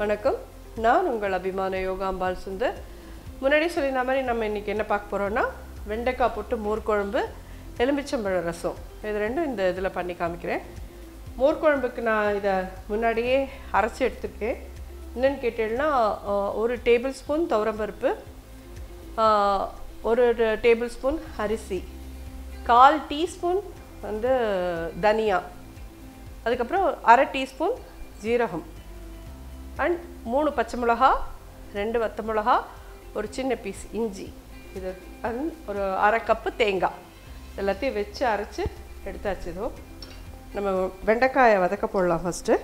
வணக்கம் நான் உங்கள் அபிமான யோகாம்பால் சுந்தர் முன்னாடி சொல்லியிருந்த மாதிரி நம்ம இன்னைக்கு என்ன பார்க்க போகிறோம்னா வெண்டைக்காய் போட்டு மோர் குழம்பு எலுமிச்சம்பழ ரசம் இது ரெண்டும் இந்த இதில் பண்ணி காமிக்கிறேன் மோர் குழம்புக்கு நான் இதை முன்னாடியே அரைச்சி எடுத்துருக்கேன் என்னன்னு கேட்டீங்கன்னா ஆஹ், ஒரு டேபிள் ஸ்பூன் துவரம்பருப்பு ஆஹ், ஒரு டேபிள் ஸ்பூன் அரிசி கால் டீஸ்பூன் வந்து தனியா அதுக்கப்புறம் அரை டீஸ்பூன் ஜீரகம் அண்ட் மூணு பச்சை மிளகா ரெண்டு வத்த மிளகா ஒரு சின்ன பீஸ் இஞ்சி இது அண்ட் ஒரு அரை கப்பு தேங்காய் எல்லாத்தையும் வச்சு அரைச்சி எடுத்தாச்சு இதோ நம்ம வெண்டைக்காயை வதக்க போடலாம் ஃபஸ்ட்டு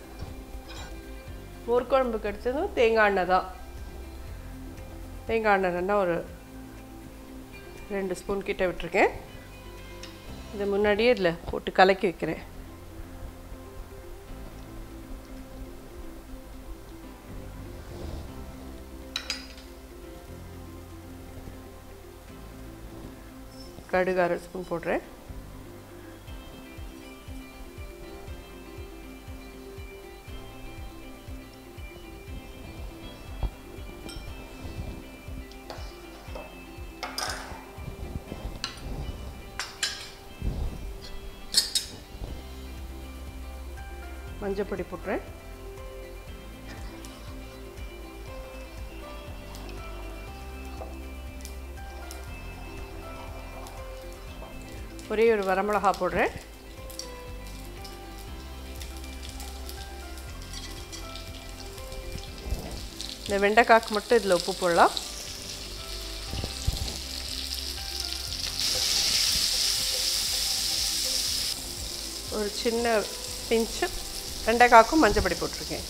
மோர் குழம்புக்கு எடுத்ததும் தேங்காய் எண்ணெய் தான் தேங்காய் எண்ணெய் நல்லா ஒரு ரெண்டு ஸ்பூன் கிட்ட விட்டுருக்கேன் இதை முன்னாடியே இதில் போட்டு கலக்கி வைக்கிறேன் கடுகு அரை ஸ்பூன் போடுறேன் மஞ்சப்பொடி போட்டுறேன் ஒரே ஒரு வரமிளகா போடுறேன் இந்த வெண்டைக்காய்க்கு மட்டும் இதில் உப்பு போடலாம் ஒரு சின்ன பிஞ்சு வெண்டைக்காய்க்கும் மஞ்சப்பொடி போட்டிருக்கேன்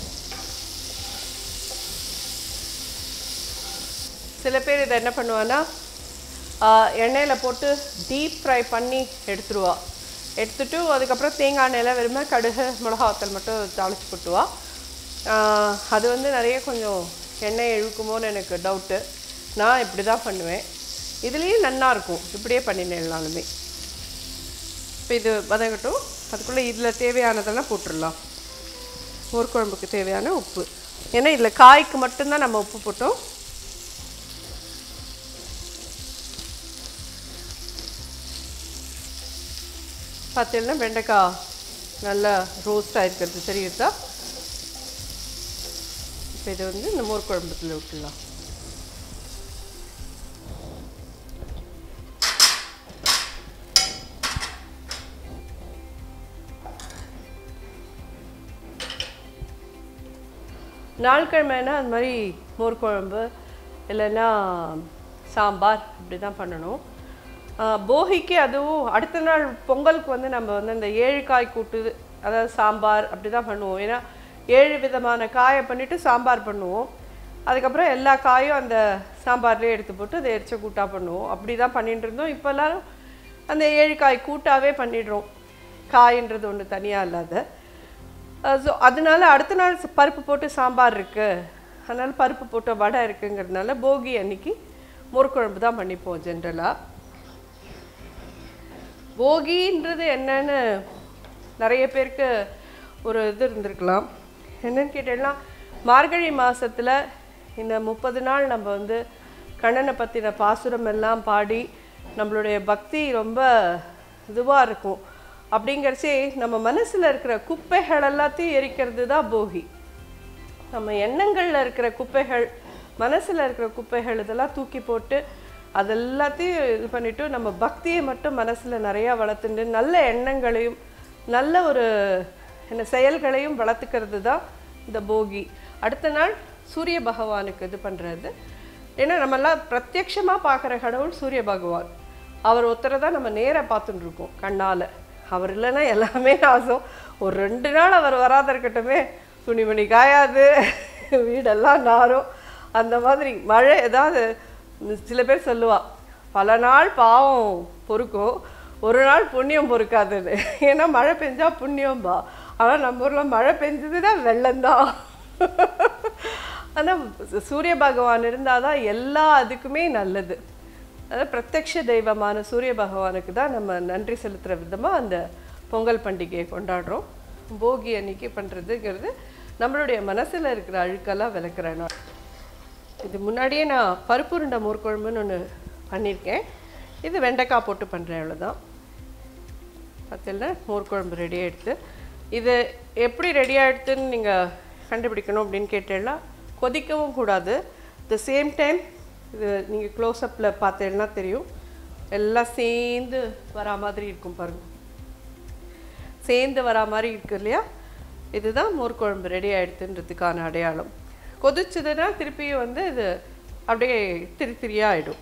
சில பேர் இதை என்ன பண்ணுவான்னா எண்ணெயில் போட்டு டீப் ஃப்ரை பண்ணி எடுத்துருவா எடுத்துட்டு அதுக்கப்புறம் தேங்காய் எண்ணெயில் வெறுமே கடுகு மிளகா வத்தல் மட்டும் தாளிச்சு போட்டுவா ஆஹ் அது வந்து நிறைய கொஞ்சம் எண்ணெய் இழுக்குமோன்னு எனக்கு டவுட்டு நான் இப்படி தான் பண்ணுவேன் இதுலேயும் நல்லா இருக்கும் இப்படியே பண்ணினேன்னாலுமே இப்போ இது வதங்கட்டும் அதுக்குள்ளே இதில் தேவையானதெல்லாம் போட்டுடலாம் மோர் குழம்புக்கு தேவையான உப்பு ஏன்னா இதில் காய்க்கு மட்டும்தான் நம்ம உப்பு போட்டோம் பார்த்தீங்கன்னா வெண்டைக்காய் நல்லா ரோஸ்ட் ஆகிருக்கிறது தெரியுதா இப்போ இதை வந்து இந்த மோர் குழம்புக்குள்ள விட்டுடலாம் நாள் கிழமைனா அது மாதிரி மோர் குழம்பு இல்லைன்னா சாம்பார் இப்படி தான் பண்ணணும் ஆஹ் போகிக்கு அதுவும் அடுத்த நாள் பொங்கலுக்கு வந்து நம்ம வந்து அந்த ஏழு காய் கூட்டு அதாவது சாம்பார் அப்படி தான் பண்ணுவோம் ஏன்னா ஏழு விதமான காயை பண்ணிவிட்டு சாம்பார் பண்ணுவோம் அதுக்கப்புறம் எல்லா காயும் அந்த சாம்பார்லேயே எடுத்து போட்டு அதை எரிச்ச கூட்டாக பண்ணுவோம் அப்படி தான் பண்ணிட்டு இருந்தோம் இப்போ எல்லாரும் அந்த ஏழு காய் கூட்டாவே பண்ணிடுறோம் காயின்றது ஒன்று தனியாக இல்லாத ஸோ அதனால அடுத்த நாள் ச- பருப்பு போட்டு சாம்பார் இருக்குது அதனால பருப்பு போட்ட வடை இருக்குங்கிறதுனால போகி அன்னைக்கு மோர் குழம்பு தான் பண்ணிப்போம் ஜென்ரலாக போகின்றது என்னன்னு நிறைய பேருக்கு ஒரு இது இருந்திருக்கலாம் என்னன்னு கேட்டேன்னா மார்கழி மாசத்துல இந்த முப்பது நாள் நம்ம வந்து கண்ணனை பற்றின பாசுரம் எல்லாம் பாடி நம்மளுடைய பக்தி ரொம்ப இதுவாக இருக்கும் அப்படிங்கிறச்சே நம்ம மனசில் இருக்கிற குப்பைகள் எல்லாத்தையும் எரிக்கிறது தான் போகி நம்ம எண்ணங்களில் இருக்கிற குப்பைகள் மனசில் இருக்கிற குப்பைகள் இதெல்லாம் தூக்கி போட்டு அதெல்லாத்தையும் இது பண்ணிட்டு நம்ம பக்தியை மட்டும் மனசில் நிறையா வளர்த்துட்டு நல்ல எண்ணங்களையும் நல்ல ஒரு என்ன செயல்களையும் வளர்த்துக்கிறது தான் இந்த போகி அடுத்த நாள் சூரிய பகவானுக்கு இது பண்ணுறது ஏன்னா நம்மெல்லாம் பிரத்யக்ஷமாக பார்க்குற கடவுள் சூரிய பகவான் அவர் ஒருத்தரை தான் நம்ம நேராக பார்த்துட்டு இருக்கோம் கண்ணால் அவர் இல்லைன்னா எல்லாமே நாசம் ஒரு ரெண்டு நாள் அவர் வராத இருக்கட்டுமே துணிமணி காயாது வீடெல்லாம் நாரும் அந்த மாதிரி மழை ஏதாவது சில பேர் சொல்லுவா பல நாள் பாவம் பொறுக்கும் ஒரு நாள் புண்ணியம் பொறுக்காதுன்னு ஏன்னா மழை பெஞ்சா புண்ணியம்பா ஆனால் நம்ம ஊரில் மழை பெஞ்சதுன்னா வெள்ளம்தான் ஆனால் சூரிய பகவான் இருந்தால் தான் எல்லா அதுக்குமே நல்லது அதாவது பிரத்யக்ஷ தெய்வமான சூரிய பகவானுக்கு தான் நம்ம நன்றி செலுத்துகிற விதமாக அந்த பொங்கல் பண்டிகையை கொண்டாடுறோம் போகி அன்னைக்கு பண்ணுறதுங்கிறது நம்மளுடைய மனசில் இருக்கிற அழுக்கெல்லாம் விளக்குறேன் நான் இது முன்னாடியே நான் பருப்புருண்டை மோர் குழம்புன்னு ஒன்று பண்ணியிருக்கேன் இது வெண்டைக்காய் போட்டு பண்ணுறேன் அவ்வளோதான் பார்த்தீங்கன்னா மோர் குழம்பு ரெடி ஆகிடுது இது எப்படி ரெடி ஆகிடுதுன்னு நீங்கள் கண்டுபிடிக்கணும் அப்படின்னு கேட்டேன்னா கொதிக்கவும் கூடாது த சேம் டைம் இது நீங்கள் க்ளோஸ்அப்பில் பார்த்தேன்னா தெரியும் எல்லாம் சேர்ந்து வரா மாதிரி இருக்கும் பாருங்கள் சேர்ந்து வரா மாதிரி இருக்கு இல்லையா இதுதான் மோர் குழம்பு ரெடி ஆகிடுதுன்றதுக்கான அடையாளம் கொதிச்சதுன்னா திருப்பியும் வந்து இது அப்படியே திரி திரியாக ஆகிடும்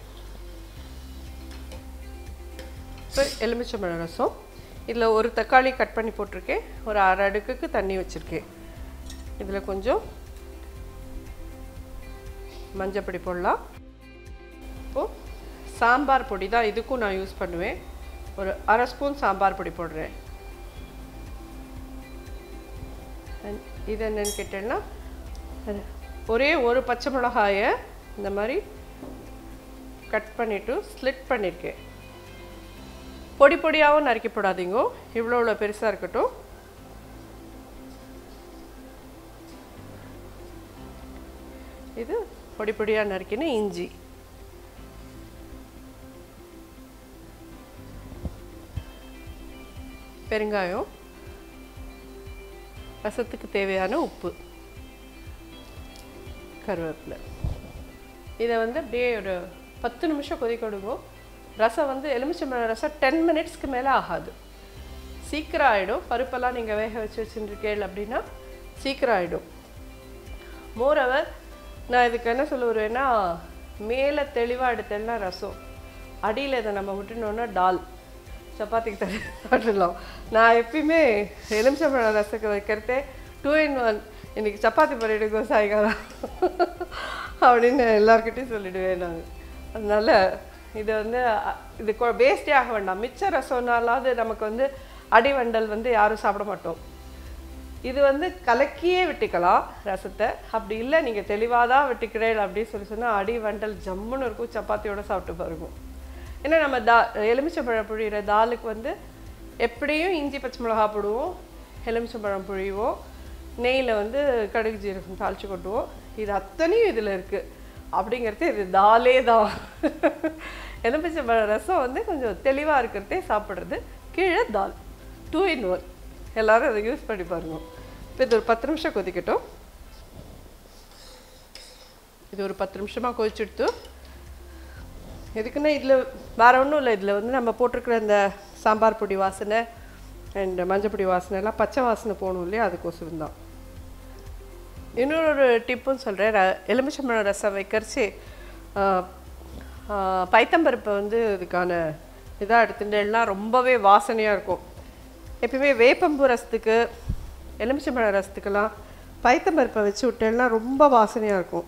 இப்போ எலுமிச்சம்பழம் ரசம் இதில் ஒரு தக்காளி கட் பண்ணி போட்டிருக்கேன் ஒரு அரை அடுக்குக்கு தண்ணி வச்சுருக்கேன் இதில் கொஞ்சம் மஞ்சப்பொடி போடலாம் இப்போது சாம்பார் பொடி தான் இதுக்கும் நான் யூஸ் பண்ணுவேன் ஒரு அரை ஸ்பூன் சாம்பார் பொடி போடுறேன் And இது என்னன்னு கேட்டேன்னா அது ஒரே ஒரு பச்சை மிளகாயை இந்த மாதிரி கட் பண்ணிவிட்டு ஸ்லிட் பண்ணியிருக்கேன் பொடி பொடியாகவும் நறுக்கி போடாதீங்க இவ்வளோ இவ்வளோ பெருசாக இருக்கட்டும் இது பொடி பொடியாக நறுக்கின இஞ்சி பெருங்காயம் ரசத்துக்கு தேவையான உப்பு கருவேப்பிலை இதை வந்து அப்படியே ஒரு பத்து நிமிஷம் கொதிக்க விடுங்க ரசம் வந்து எலுமிச்சம்பழம் ரசம் டென் மினிட்ஸ்க்கு மேலே ஆகாது சீக்கிரம் ஆகிடும் பருப்பெல்லாம் நீங்கள் வேக வச்சு வச்சுருக்கேள் அப்படின்னா சீக்கிரம் ஆகிடும் மோரவர் நான் இதுக்கு என்ன சொல்ல வருவேன்னா மேலே தெளிவாக எடுத்தேன்னா ரசம் அடியில் இதை நம்ம விட்டுனோன்னா டால் சப்பாத்திக்கு தர சாப்பிடலாம் நான் எப்பயுமே எலுமிச்சம்பழம் ரசத்துக்கு வைக்கிறதே டூ இன் ஒன் இன்னைக்கு சப்பாத்தி பண்ணிடுங்க சாயங்காலம் அப்படின்னு எல்லாருக்கிட்டையும் சொல்லிடுவேன் நான் அதனால இது வந்து அ- இது வேஸ்டே ஆக வேண்டாம் மிச்ச ரசம்னாலாவது நமக்கு வந்து அடிவண்டல் வந்து யாரும் சாப்பிட மாட்டோம் இது வந்து கலக்கியே விட்டுக்கலாம் ரசத்தை அப்படி இல்லை நீங்கள் தெளிவாக தான் விட்டுக்கிறேன் அப்படின்னு சொல்லி சொன்னால் அடி வண்டல் ஜம்முன்னு இருக்கும் சப்பாத்தியோட சாப்பிட்டு பாருங்க ஏன்னா நம்ம தா எலுமிச்சம்பழம் புழியிற தாலுக்கு வந்து எப்படியும் இஞ்சி பச்சை மிளகா போடுவோம் எலுமிச்சம்பழம் புழிவோம் நெய்யில் வந்து கடுகு ஜீரகம் தாளிச்சு கொட்டுவோம் இது அத்தனையும் இதில் இருக்குது அப்படிங்கிறது இது தாலே தான் எலுமிச்சம்பழம் ரசம் வந்து கொஞ்சம் தெளிவாக இருக்கிறதே சாப்பிட்றது கீழே தால் டூ இன் ஒன் எல்லாரும் அதை யூஸ் பண்ணி பாருங்க இப்போ இது ஒரு பத்து நிமிஷம் கொதிக்கட்டும் இது ஒரு பத்து நிமிஷமாக கொதிச்சுடுத்து எதுக்குன்னா இதில் வேற ஒன்றும் இல்லை இதில் வந்து நம்ம போட்டிருக்கிற இந்த சாம்பார் பொடி வாசனை அண்ட் மஞ்சள் பொடி வாசனை எல்லாம் பச்சை வாசனை போகணும் இல்லையா அதுக்கோசரம் தான் இன்னொரு டிப்பும் சொல்கிறேன் எலுமிச்சம்பழம் ரசம் வைக்கிறச்சு பைத்தம்பருப்பை வந்து இதுக்கான இதாக எடுத்துட்டேன்னா ரொம்பவே வாசனையாக இருக்கும் எப்பயுமே வேப்பம்பூ ரசத்துக்கு எலுமிச்சம்பழம் ரசத்துக்கெல்லாம் பைத்தம்பருப்பை வச்சு விட்டேன்னா ரொம்ப வாசனையாக இருக்கும்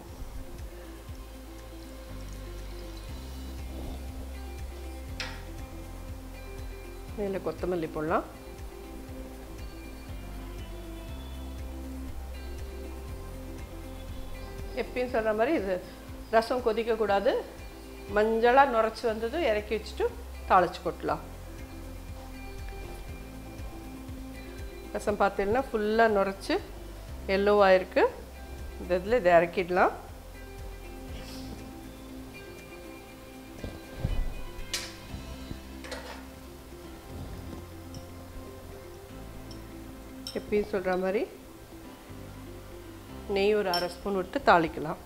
மேலே கொத்தமல்லி போடலாம் எப்பயும் சொல்கிற மாதிரி இது ரசம் கொதிக்கக்கூடாது மஞ்சளாக நுரைச்சி வந்ததும் இறக்கி வச்சுட்டு தாளிச்சு கொட்டலாம் ரசம் பார்த்தீங்கன்னா ஃபுல்லாக நுரைச்சி எல்லோவாக இருக்குது இந்த இதில் இதை இறக்கிடலாம் எப்பயும் சொல்கிற மாதிரி நெய் ஒரு அரை ஸ்பூன் விட்டு தாளிக்கலாம்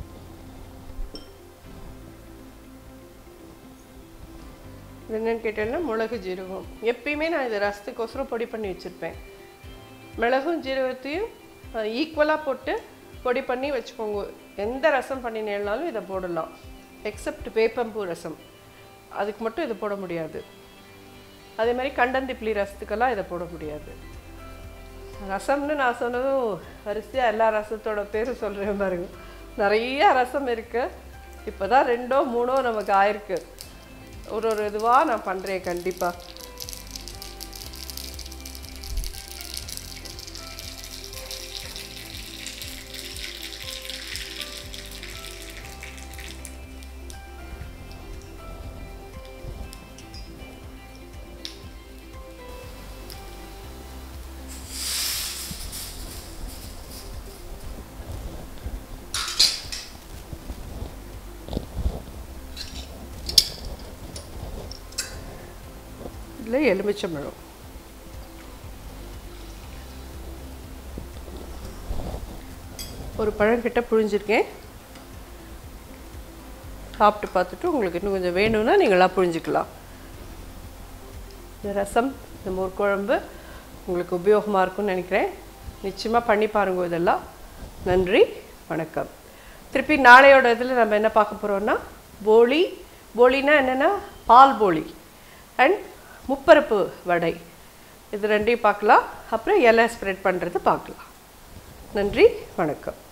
இது என்னன்னு கேட்டேன்னா மிளகு ஜீரகம் எப்பயுமே நான் இது ரசத்துக்கோசரம் பொடி பண்ணி வச்சுருப்பேன் மிளகும் ஜீரகத்தையும் ஈக்குவலாக போட்டு பொடி பண்ணி வச்சுக்கோங்க எந்த ரசம் பண்ணினேனாலும் இதை போடலாம் எக்ஸப்ட் வேப்பம்பூ ரசம் அதுக்கு மட்டும் இதை போட முடியாது அதே மாதிரி கண்டந்திப்பிளி ரசத்துக்கெல்லாம் இதை போட முடியாது ரசம்னு நான் சொன்னதும் வரிசையாக எல்லா ரசத்தோட பேரும் சொல்கிறேன் பாருங்க நிறைய ரசம் இருக்கு இப்போ தான் ரெண்டோ மூணோ நமக்கு ஆயிருக்கு ஒரு ஒரு இதுவாக நான் பண்ணுறேன் கண்டிப்பாக இல்லை எலுமிச்சம்பழம் ஒரு பழங்கிட்ட புழிஞ்சிருக்கேன் சாப்பிட்டு பார்த்துட்டு உங்களுக்கு இன்னும் கொஞ்சம் வேணும்னா நீங்களாக புழிஞ்சிக்கலாம் இந்த ரசம் இந்த மோர் குழம்பு உங்களுக்கு உபயோகமாக இருக்கும்னு நினைக்கிறேன் நிச்சயமாக பண்ணி பாருங்க இதெல்லாம் நன்றி வணக்கம் திருப்பி நாளையோட இதில் நம்ம என்ன பார்க்க போகிறோம்னா போளி போளினா என்னென்னா பால் போளி அண்ட் முப்பருப்பு வடை இது ரெண்டையும் பார்க்கலாம் அப்புறம் இலை ஸ்ப்ரெட் பண்ணுறது பார்க்கலாம் நன்றி வணக்கம்